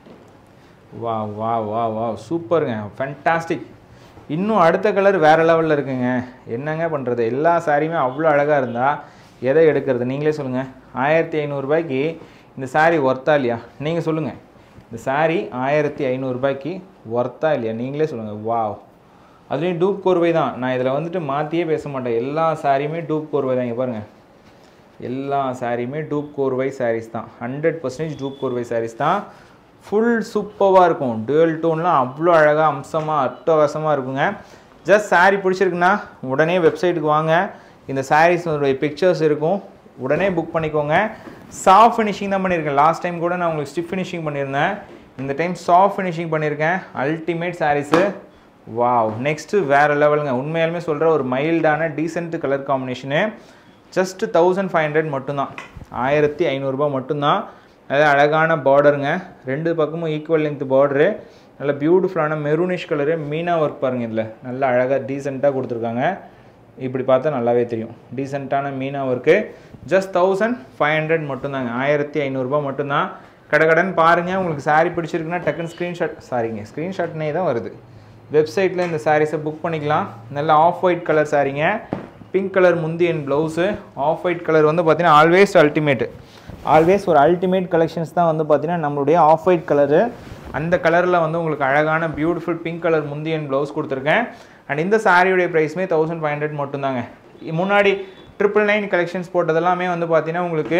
வா வா வா வா சூப்பருங்க ஃபேண்டாஸ்டிக் இன்னும் அடுத்த கலர் வேறு லெவலில் இருக்குங்க என்னங்க பண்ணுறது எல்லா சாரியுமே அவ்வளோ அழகாக இருந்தால் எதை எடுக்கிறது நீங்களே சொல்லுங்கள் ஆயிரத்தி ஐநூறுரூபாய்க்கு இந்த saree ஒர்த்தா இல்லையா நீங்கள் சொல்லுங்கள் இந்த saree ஆயிரத்தி ஐநூறுரூபாய்க்கு ஒர்த்தா இல்லையா நீங்களே சொல்லுங்கள் வாவ் அதுலேயும் டூப் கோர்வை தான் நான் இதில் வந்துட்டு மாற்றியே பேச மாட்டேன் எல்லா சாரியுமே டூப் கோர்வை தான் இங்கே பாருங்கள் எல்லா சாரியுமே டூப் கோர்வை sarees தான் ஹண்ட்ரட் பர்சன்டேஜ் டூப் கோர்வை sarees தான் ஃபுல் சூப்பராக இருக்கும் டுவெல் டோன்லாம் அவ்வளோ அழகாக அம்சமாக அட்டகாசமாக இருக்குங்க ஜஸ்ட் saree பிடிச்சிருக்குன்னா உடனே வெப்சைட்டுக்கு வாங்க இந்த சாரீஸோடைய பிக்சர்ஸ் இருக்கும் உடனே புக் பண்ணிக்கோங்க சாஃப்ட் ஃபினிஷிங் தான் பண்ணியிருக்கேன் லாஸ்ட் டைம் கூட நான் உங்களுக்கு ஸ்டிஃப் ஃபினிஷிங் பண்ணியிருந்தேன் இந்த டைம் சாஃப்ட் ஃபினிஷிங் பண்ணியிருக்கேன் அல்டிமேட் சாரீஸு வாவ் நெக்ஸ்ட்டு வேறு லெவலுங்க உண்மையாலுமே சொல்கிற ஒரு மைல்டான decent colour combination just thousand five hundred மட்டும்தான் ஆயிரத்தி ஐநூறுரூபா மட்டும்தான் நல்ல அழகான பார்டருங்க ரெண்டு பக்கமும் ஈக்குவல் லென்த் பார்டரு நல்ல பியூட்டிஃபுல்லான மெரூனிஷ் கலரு மீனா ஒர்க் பாருங்கள் இதில் நல்ல அழகாக டீசெண்டாக கொடுத்துருக்காங்க இப்படி பார்த்தா நல்லாவே தெரியும் டீசெண்டான meena work just thousand five hundred மட்டும்தாங்க ஆயிரத்தி ஐநூறுரூபா மட்டும்தான் கடகடன் பாருங்கள் உங்களுக்கு saree பிடிச்சிருக்குன்னா டக்குன்னு ஸ்க்ரீன்ஷாட் சாரிங்க ஸ்க்ரீன்ஷாட்னே தான் வருது வெப்சைட்டில் இந்த சாரீஸை புக் பண்ணிக்கலாம் நல்ல ஆஃப் ஒயிட் கலர் சாரீங்க பிங்க் கலர் முந்தியன் ப்ளவுஸு ஆஃப் ஒயிட் கலர் வந்து பார்த்தீங்கன்னா ஆல்வேஸ் அல்டிமேட்டு ஆல்வேஸ் ஒரு அல்டிமேட் கலெக்ஷன்ஸ் தான் வந்து பார்த்தீங்கன்னா நம்மளுடைய ஆஃப் ஒயிட் கலரு அந்த கலரில் வந்து உங்களுக்கு அழகான பியூட்டிஃபுல் பிங்க் கலர் முந்தியன் ப்ளவுஸ் கொடுத்துருக்கேன் அண்ட் இந்த சாரியுடைய ப்ரைஸுமே தௌசண்ட் ஃபைவ் ஹண்ட்ரட் மட்டும்தாங்க முன்னாடி ட்ரிபிள் நைன் கலெக்ஷன்ஸ் போட்டதெல்லாமே வந்து பார்த்தீங்கன்னா உங்களுக்கு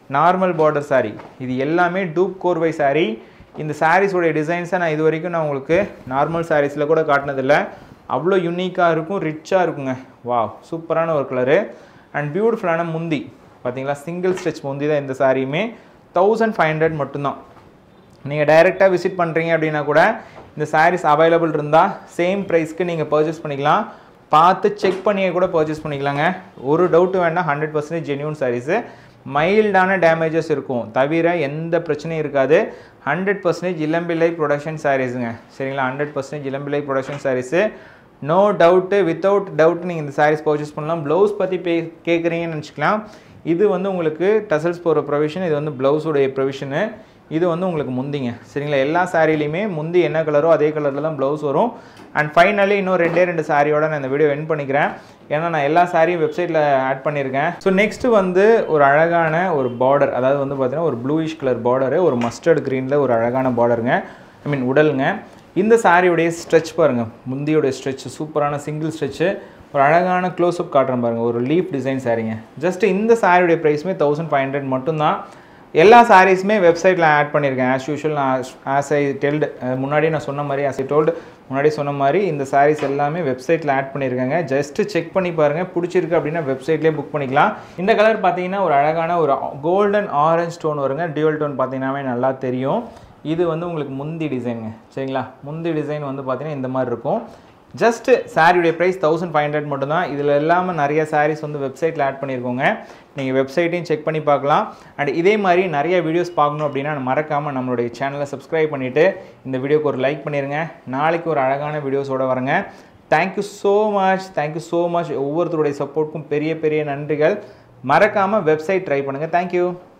நார்மல் பார்டர் saree இது எல்லாமே டூப் கோர்வை saree இந்த சாரீஸோடைய டிசைன்ஸை நான் இது வரைக்கும் நான் உங்களுக்கு நார்மல் சாரீஸில் கூட காட்டினதில்ல அவ்வளோ யூனிக்காக இருக்கும் ரிச்சாக இருக்குங்க வாவ் சூப்பரான ஒரு கலரு அண்ட் பியூட்டிஃபுல்லான முந்தி பார்த்தீங்களா சிங்கிள் ஸ்டிச் முந்தி தான் இந்த சாரியுமே தௌசண்ட் ஃபைவ் ஹண்ட்ரட் மட்டும்தான் நீங்கள் டைரெக்டாக விசிட் பண்ணுறீங்க அப்படின்னா கூட இந்த சாரீஸ் அவைலபிள் இருந்தால் சேம் ப்ரைஸ்க்கு நீங்கள் பர்ச்சேஸ் பண்ணிக்கலாம் பார்த்து செக் பண்ணியே கூட பர்ச்சேஸ் பண்ணிக்கலாங்க ஒரு டவுட்டு வேண்டாம் ஹண்ட்ரட் பர்சன்டேஜ் ஜென்யூன் சாரீஸு மைல்டான டேமேஜஸ் இருக்கும் தவிர எந்த பிரச்சனையும் இருக்காது ஹண்ட்ரட் பர்சன்டேஜ் இளம்பிள்ளை ப்ரொடக்ஷன் சாரீஸுங்க சரிங்களா hundred percentage Elampillai production sarees no doubt without doubt நீங்கள் இந்த சாரீஸ் பர்ச்சேஸ் பண்ணலாம் ப்ளவுஸ் பற்றி பே கேட்குறீங்கன்னு நினச்சிக்கலாம் இது வந்து உங்களுக்கு டசல்ஸ் போகிற ப்ரொவிஷன் இது வந்து ப்ளவுஸுடைய ப்ரொவிஷனு இது வந்து உங்களுக்கு முந்திங்க சரிங்களா எல்லா சாரிலையுமே முந்தி என்ன கலரோ அதே கலரில் தான் ப்ளவுஸ் வரும் அண்ட் ஃபைனலி இன்னும் ரெண்டே ரெண்டு சாரியோட நான் இந்த வீடியோ என் பண்ணிக்கிறேன் ஏன்னா நான் எல்லா சாரியும் வெப்சைட்டில் ஆட் பண்ணியிருக்கேன் ஸோ நெக்ஸ்ட் வந்து ஒரு அழகான ஒரு பார்டர் அதாவது வந்து பார்த்தீங்கன்னா ஒரு ப்ளூயிஷ் கலர் பார்டரு ஒரு மஸ்டர்ட் க்ரீனில் ஒரு அழகான பார்டருங்க ஐ மீன் உடலுங்க இந்த சாரியுடைய ஸ்ட்ரெச் பாருங்கள் முந்தியோடைய ஸ்ட்ரெச் சூப்பரான சிங்கிள் ஸ்ட்ரெச்சு ஒரு அழகான க்ளோஸ்அப் காட்டுறேன் பாருங்கள் ஒரு லீஃப் டிசைன் சாரீங்க ஜஸ்ட் இந்த சாரியுடைய ப்ரைஸுமே தௌசண்ட் ஃபைவ் ஹண்ட்ரட் மட்டும்தான் எல்லா சாரீஸுமே வெப்சைட்டில் ஆட் பண்ணியிருக்கேன் ஆஸ் யூஷுவல் நான் ஆஸ் ஐ டெல்டு முன்னாடி நான் சொன்ன மாதிரி ஆஸ் ஐ டோல்டு முன்னாடி சொன்ன மாதிரி இந்த சாரீஸ் எல்லாமே வெப்சைட்டில் ஆட் பண்ணியிருக்காங்க ஜஸ்ட் செக் பண்ணி பாருங்கள் பிடிச்சிருக்கு அப்படின்னா வெப்சைட்லேயே புக் பண்ணிக்கலாம் இந்த கலர் பார்த்தீங்கன்னா ஒரு அழகான ஒரு கோல்டன் ஆரஞ்ச் ஸ்டோன் வருங்க டியூவல் டோன் பார்த்தீங்கன்னாவே நல்லா தெரியும் இது வந்து உங்களுக்கு முந்தி டிசைனுங்க சரிங்களா முந்தி டிசைன் வந்து பார்த்தீங்கன்னா இந்த மாதிரி இருக்கும் ஜஸ்ட் சாரியுடைய ப்ரைஸ் தௌசண்ட் ஃபைவ் ஹண்ட்ரட் மட்டும்தான் இதில் இல்லாமல் நிறைய சாரீஸ் வந்து வெப்சைட்டில் ஆட் பண்ணியிருக்கோங்க நீங்கள் வெப்சைட்டையும் செக் பண்ணி பார்க்கலாம் அண்ட் இதே மாதிரி நிறைய வீடியோஸ் பார்க்கணும் அப்படின்னா மறக்காமல் நம்மளுடைய சேனலை சப்ஸ்கிரைப் பண்ணிவிட்டு இந்த வீடியோக்கு ஒரு லைக் பண்ணிடுங்க நாளைக்கு ஒரு அழகான வீடியோஸோடு வரேங்க thank you so much thank you so much ஒவ்வொருத்தருடைய சப்போர்ட்டுக்கும் பெரிய பெரிய நன்றிகள் மறக்காமல் வெப்சைட் ட்ரை பண்ணுங்கள் தேங்க்யூ